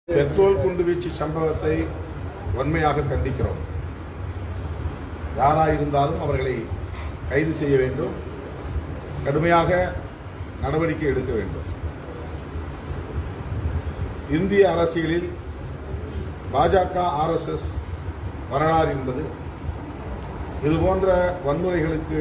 petrol குண்டுவீச்சு சம்பவத்தை வன்மையாக கண்டிக்கிறோம் யாராயிருந்தாலும் அவர்களை கைது செய்ய வேண்டும் கடுமையாக நடவடிக்கை எடுக்க வேண்டும் இந்திய அரசியலில் பாஜக ஆர்எஸ்எஸ் வரலாறு என்பது இதுபோன்ற வன்முறைகளுக்கு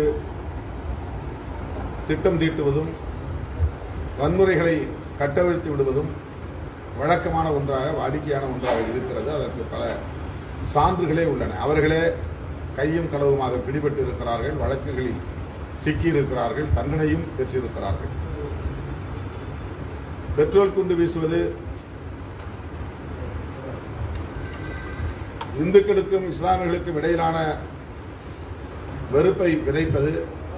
திட்டம் தீட்டுவதும் வன்முறைகளை கட்டவிழ்த்து விடுவதும் வழக்கமான ஒன்றாக வாடிக்கையான ஒன்றாக இருக்கிறது அதற்கு பல சான்றுகளே உள்ளன அவர்களே கையும் களவுமாக பிடிபட்டு இருக்கிறார்கள் வழக்குகளில் சிக்கியிருக்கிறார்கள் தண்டனையும் பெற்றிருக்கிறார்கள் பெட்ரோல் குண்டு வீசுவது இந்துக்களுக்கும் இஸ்லாமியர்களுக்கும் இடையிலான வெறுப்பை விதைப்பது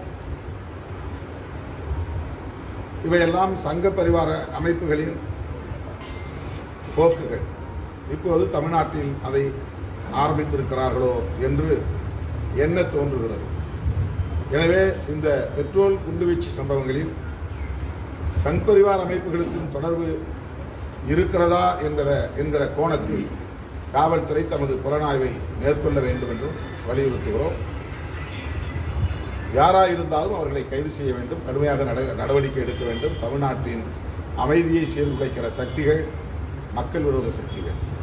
இவையெல்லாம் சங்க பரிவார அமைப்புகளின் போக்குகள் இப்போது தமிழ்நாட்டில் அதை ஆரம்பித்திருக்கிறார்களோ என்று எண்ண தோன்றுகிறது எனவே இந்த பெட்ரோல் குண்டுவீச்சு சம்பவங்களில் சங் பரிவார் அமைப்புகளுக்கும் தொடர்பு இருக்கிறதா என்கிற என்கிற கோணத்தில் காவல்துறை தமது புலனாய்வை மேற்கொள்ள வேண்டும் என்றும் வலியுறுத்துகிறோம் யாராயிருந்தாலும் அவர்களை கைது செய்ய வேண்டும் கடுமையாக நட- நடவடிக்கை எடுக்க வேண்டும் தமிழ்நாட்டின் அமைதியை சீர்குலைக்கிற சக்திகள் மக்கள் விரோத சக்திகள்